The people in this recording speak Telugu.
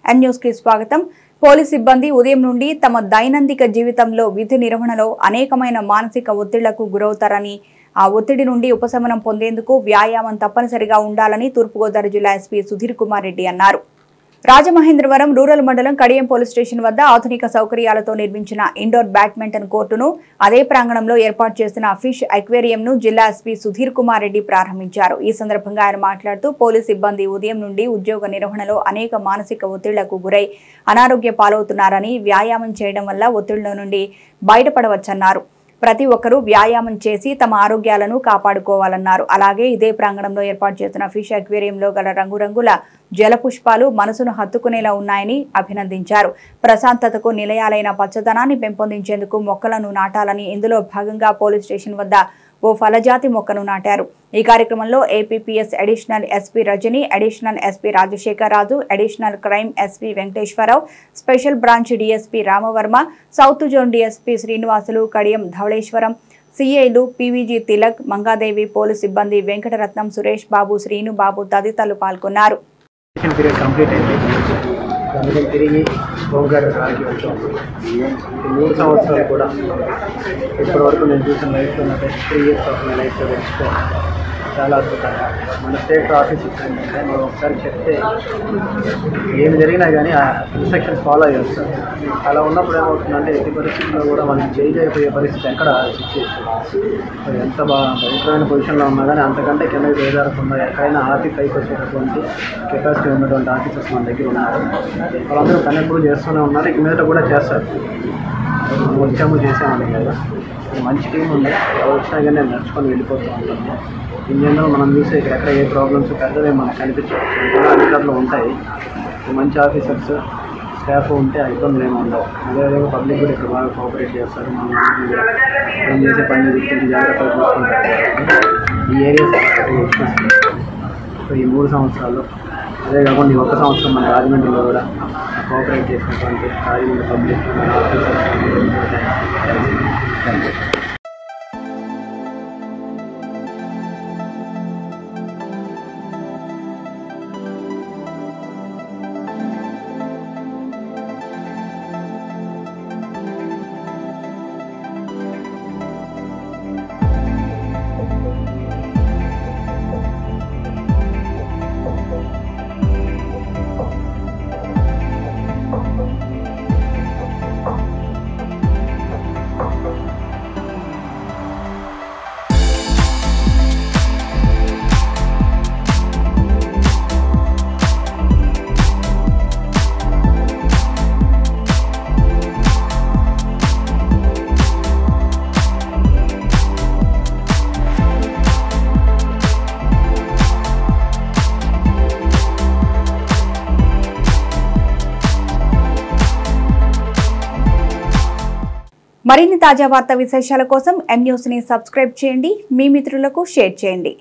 ఎన్ న్యూస్ కి స్వాగతం పోలీస్ సిబ్బంది ఉదయం నుండి తమ దైనందిక జీవితంలో విధి నిర్వహణలో అనేకమైన మానసిక ఒత్తిళ్లకు గురవుతారని ఆ ఒత్తిడి నుండి ఉపశమనం పొందేందుకు వ్యాయామం తప్పనిసరిగా ఉండాలని తూర్పుగోదావరి జిల్లా ఎస్పీ సుధీర్ కుమార్ రెడ్డి అన్నారు రాజమహేంద్రవరం రూరల్ మండలం కడియం పోలీస్ స్టేషన్ వద్ద ఆధునిక సౌకర్యాలతో నిర్మించిన ఇండోర్ బ్యాడ్మింటన్ కోర్టును అదే ప్రాంగణంలో ఏర్పాటు చేసిన ఫిష్ అక్వేరియంను జిల్లా ఎస్పీ సుధీర్ కుమార్ రెడ్డి ప్రారంభించారు ఈ సందర్భంగా ఆయన మాట్లాడుతూ పోలీస్ సిబ్బంది ఉదయం నుండి ఉద్యోగ నిర్వహణలో అనేక మానసిక ఒత్తిళ్లకు గురై అనారోగ్య పాలవుతున్నారని వ్యాయామం చేయడం వల్ల ఒత్తిళ్ల నుండి బయటపడవచ్చన్నారు ప్రతి ఒక్కరూ వ్యాయామం చేసి తమ ఆరోగ్యాలను కాపాడుకోవాలన్నారు అలాగే ఇదే ప్రాంగణంలో ఏర్పాటు చేసిన ఫిష్ అక్వేరియంలో గల రంగురంగుల జల పుష్పాలు మనసును హత్తుకునేలా ఉన్నాయని అభినందించారు ప్రశాంతతకు నిలయాలైన పచ్చదనాన్ని పెంపొందించేందుకు మొక్కలను నాటాలని ఇందులో భాగంగా పోలీస్ స్టేషన్ వద్ద ఓ ఫలజాతి మొక్కను నాటారు ఈ కార్యక్రమంలో APPS additional SP Rajani additional SP Rajasekhar Raju additional crime SP Venkateswara Rao special branch DSP Rama Varma south zone DSP Srinivasulu Kadiyam Dhavaleswaram సిఐలు పీవీజీ తిలక్ మంగాదేవి పోలీస్ సిబ్బంది వెంకటరత్నం సురేష్ బాబు శ్రీను బాబు తదితరులు పాల్గొన్నారు వెకేషన్ పీరియడ్ కంప్లీట్ అయింది అందుకని తిరిగి హోమ్ గార్డ్ రాకి వచ్చాం ఈ మూడు సంవత్సరాలు కూడా ఇప్పటివరకు నేను చూసిన లైఫ్లో నా best three years of my లైఫ్లో తెచ్చుకో చాలా అద్భుతంగా మన స్టేట్ ఆఫీస్ ఏంటంటే మనం ఒకసారి చెప్తే ఏమి జరిగినా కానీ ఆ ఇన్స్ట్రక్షన్స్ ఫాలో అయ్యి వస్తారు అలా ఉన్నప్పుడు ఏమవుతుందంటే ఎట్టి పరిస్థితుల్లో కూడా మనం చేయలేకపోయే పరిస్థితి ఎక్కడ సిచ్యువేషన్ ఎంత బాగా భయంకరమైన పొజిషన్లో ఉన్నా కానీ అంతకంటే కిందకి వేదారకుండా ఎక్కడైనా ఆపి పైకి వచ్చేటటువంటి కెపాసిటీ ఉన్నటువంటి ఆఫీసర్స్ మన దగ్గర ఉన్నారు వాళ్ళందరూ పని ఎప్పుడు చేస్తూనే ఉన్నారు ఇక మీద కూడా చేస్తారు మనం వచ్చాము చేసామని కదా మంచి టీం ఉంది ఎవరు వచ్చినా కానీ నేను నడుచుకొని వెళ్ళిపోతూ ఉంటాను ఇన్ జనరల్ మనం చూసే ఇక్కడ ఎక్కడ ఏ ప్రాబ్లమ్స్ పెద్దవే మనకు కనిపించవచ్చు కూడా అధికారులు ఉంటాయి మంచి ఆఫీసర్స్ స్టాఫ్ ఉంటే ఆ ఇబ్బందులు ఏమి ఉండవు అదేవిధంగా పబ్లిక్ కూడా ఇక్కడ బాగా కోఆపరేట్ చేస్తారు మనం మనం చేసే పని గురించి జాగ్రత్తగా చూసుకుంటారు ఈ ఏరియాస్ సో ఈ మూడు సంవత్సరాలు అదే కాకుండా ఈ ఒక్క సంవత్సరం మన రాజమండ్రిలో కూడా కోఆపరేట్ చేసినటువంటి రాజమండ్రి పబ్లిక్ మన ఆఫీసర్స్ మరిన్ని తాజా వార్తా విశేషాల కోసం ఎన్ న్యూస్ ని సబ్స్క్రైబ్ చేయండి మీ మిత్రులకు షేర్ చేయండి